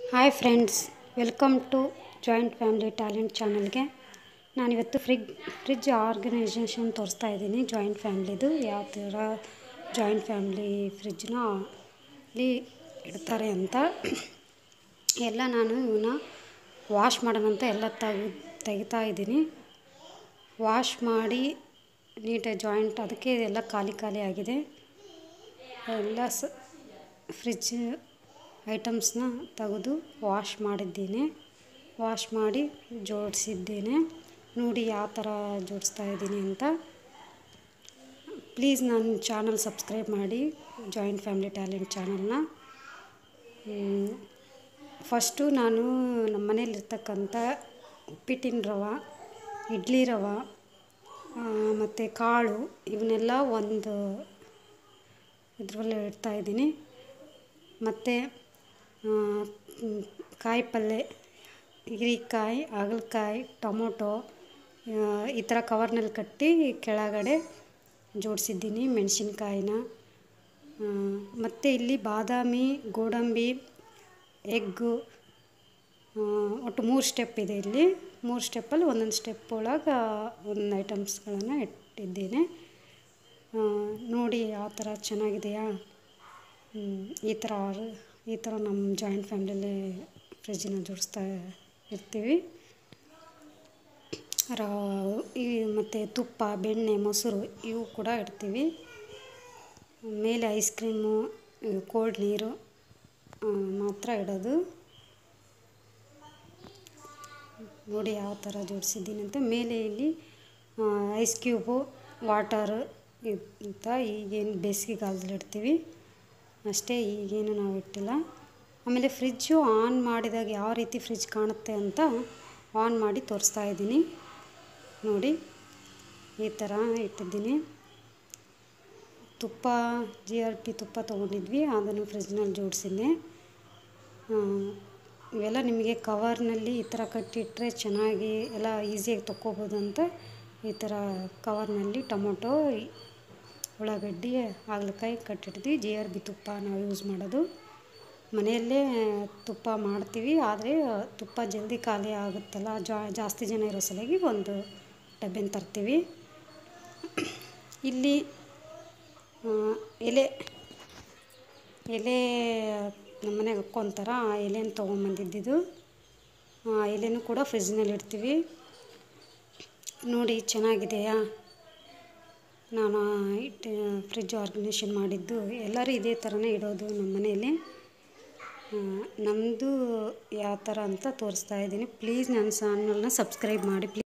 hi friends welcome to joint family talent ಚಾನಲ್ಗೆ ನಾನಿವತ್ತು ಫ್ರಿಗ್ fridge organisation ತೋರಿಸ್ತಾ ಇದ್ದೀನಿ ಜಾಯಿಂಟ್ ಫ್ಯಾಮ್ಲಿದು ಯಾವ ಥರ ಜಾಯಿಂಟ್ ಫ್ಯಾಮ್ಲಿ ಫ್ರಿಡ್ಜ್ನ ಅಲ್ಲಿ ಇಡ್ತಾರೆ ಅಂತ ಎಲ್ಲ ನಾನು ಇವನ್ನ ವಾಶ್ ಮಾಡೋಣ ಅಂತ ಎಲ್ಲ ತೆಗ್ ತೆಗಿತಾ ಇದ್ದೀನಿ ವಾಶ್ ಮಾಡಿ ನೀಟಾಗಿ ಜಾಯಿಂಟ್ ಅದಕ್ಕೆ ಎಲ್ಲ ಖಾಲಿ ಖಾಲಿ ಆಗಿದೆ ಎಲ್ಲ ಸ ಫ್ರಿಡ್ಜ್ ಐಟಮ್ಸ್ನ ತೆಗೆದು ವಾಶ್ ಮಾಡಿದ್ದೀನಿ ವಾಶ್ ಮಾಡಿ ಜೋಡಿಸಿದ್ದೇನೆ ನೋಡಿ ಯಾವ ಥರ ಜೋಡಿಸ್ತಾ ಇದ್ದೀನಿ ಅಂತ ಪ್ಲೀಸ್ ನನ್ನ ಚಾನಲ್ ಸಬ್ಸ್ಕ್ರೈಬ್ ಮಾಡಿ ಜಾಯಿಂಟ್ ಫ್ಯಾಮಿಲಿ ಟ್ಯಾಲೆಂಟ್ ಚಾನಲ್ನ ಫಸ್ಟು ನಾನು ನಮ್ಮ ಮನೇಲಿರ್ತಕ್ಕಂಥ ಉಪ್ಪಿಟ್ಟಿನ ರವೆ ಇಡ್ಲಿ ರವೆ ಮತ್ತು ಕಾಳು ಇವನ್ನೆಲ್ಲ ಒಂದು ಇದರಲ್ಲಿ ಇಡ್ತಾಯಿದ್ದೀನಿ ಮತ್ತು ಕಾಯಿ ಪಲ್ಯ ಹೀರೆಕಾಯಿ ಹಾಗಲಕಾಯಿ ಟೊಮೊಟೊ ಈ ಥರ ಕವರ್ನಲ್ಲಿ ಕಟ್ಟಿ ಕೆಳಗಡೆ ಜೋಡಿಸಿದ್ದೀನಿ ಮೆಣಸಿನ್ಕಾಯಿನ ಮತ್ತು ಇಲ್ಲಿ ಬಾದಾಮಿ ಗೋಡಂಬಿ ಎಗ್ಗು ಒಟ್ಟು ಮೂರು ಸ್ಟೆಪ್ ಇದೆ ಇಲ್ಲಿ ಮೂರು ಸ್ಟೆಪ್ಪಲ್ಲಿ ಒಂದೊಂದು ಸ್ಟೆಪ್ ಒಳಗೆ ಒಂದು ಐಟಮ್ಸ್ಗಳನ್ನು ಇಟ್ಟಿದ್ದೇನೆ ನೋಡಿ ಯಾವ ಥರ ಚೆನ್ನಾಗಿದೆಯಾ ಈ ಥರ ಈ ಥರ ನಮ್ಮ ಜಾಯಿಂಟ್ ಫ್ಯಾಮ್ಲಿಲಿ ಫ್ರಿಜ್ಜನ್ನ ಜೋಡಿಸ್ತಾ ಇರ್ತೀವಿ ರ ಈ ಮತ್ತು ತುಪ್ಪ ಬೆಣ್ಣೆ ಮೊಸರು ಇವು ಕೂಡ ಇಡ್ತೀವಿ ಮೇಲೆ ಐಸ್ ಕ್ರೀಮು ಕೋಲ್ಡ್ ನೀರು ಮಾತ್ರ ಇಡೋದು ನೋಡಿ ಯಾವ ಥರ ಜೋಡಿಸಿದ್ದೀನಿ ಅಂತ ಮೇಲೆ ಇಲ್ಲಿ ಐಸ್ ಕ್ಯೂಬು ವಾಟರು ಅಂತ ಈಗೇನು ಬೇಸಿಗೆಗಾಲದಲ್ಲಿ ಇಡ್ತೀವಿ ಅಷ್ಟೇ ಈಗೇನು ನಾವು ಇಟ್ಟಿಲ್ಲ ಆಮೇಲೆ ಫ್ರಿಜ್ಜು ಆನ್ ಮಾಡಿದಾಗ ಯಾವ ರೀತಿ ಫ್ರಿಜ್ ಕಾಣುತ್ತೆ ಅಂತ ಆನ್ ಮಾಡಿ ತೋರಿಸ್ತಾ ಇದ್ದೀನಿ ನೋಡಿ ಈ ಥರ ಇಟ್ಟಿದ್ದೀನಿ ತುಪ್ಪ ಜಿ ಆರ್ ಪಿ ತುಪ್ಪ ತೊಗೊಂಡಿದ್ವಿ ಅದನ್ನು ಫ್ರಿಜ್ನಲ್ಲಿ ಜೋಡಿಸಿದ್ದೆ ಇವೆಲ್ಲ ನಿಮಗೆ ಕವರ್ನಲ್ಲಿ ಈ ಥರ ಕಟ್ಟಿಟ್ಟರೆ ಚೆನ್ನಾಗಿ ಎಲ್ಲ ಈಸಿಯಾಗಿ ತೊಕ್ಕೋಬೋದು ಅಂತ ಈ ಥರ ಕವರ್ನಲ್ಲಿ ಟೊಮೊಟೊ ಉಳ್ಳಾಗಡ್ಡಿ ಹಾಗಲಕಾಯಿ ಕಟ್ಟಿಡ್ತೀವಿ ಜಿ ಆರ್ ಬಿ ತುಪ್ಪ ನಾವು ಯೂಸ್ ಮಾಡೋದು ಮನೆಯಲ್ಲೇ ತುಪ್ಪ ಮಾಡ್ತೀವಿ ಆದರೆ ತುಪ್ಪ ಜಲ್ದಿ ಖಾಲಿ ಆಗುತ್ತಲ್ಲ ಜಾಸ್ತಿ ಜನ ಇರೋ ಸಲುವಾಗಿ ಒಂದು ಡಬ್ಬೆನ ತರ್ತೀವಿ ಇಲ್ಲಿ ಎಲೆ ಎಲೆ ನಮ್ಮ ಮನೆಗೆ ಹಾಕ್ಕೊಂತಾರ ಆ ಎಲೆನ ತೊಗೊಂಬಂದಿದ್ದಿದ್ದು ಆ ಎಲೆನೂ ಕೂಡ ಫ್ರಿಜ್ನಲ್ಲಿ ಇಡ್ತೀವಿ ನೋಡಿ ಚೆನ್ನಾಗಿದೆಯಾ ನಾನು ಇಟ್ಟು ಫ್ರಿಜ್ ಆರ್ಗನೈಜೇಷನ್ ಮಾಡಿದ್ದು ಎಲ್ಲರೂ ಇದೇ ಥರನೇ ಇಡೋದು ನಮ್ಮ ಮನೆಯಲ್ಲಿ ನಮ್ಮದು ಯಾವ ಥರ ಅಂತ ತೋರಿಸ್ತಾ ಇದ್ದೀನಿ ಪ್ಲೀಸ್ ನನ್ನ ಚಾನಲ್ನ ಸಬ್ಸ್ಕ್ರೈಬ್ ಮಾಡಿ ಪ್ಲೀಸ್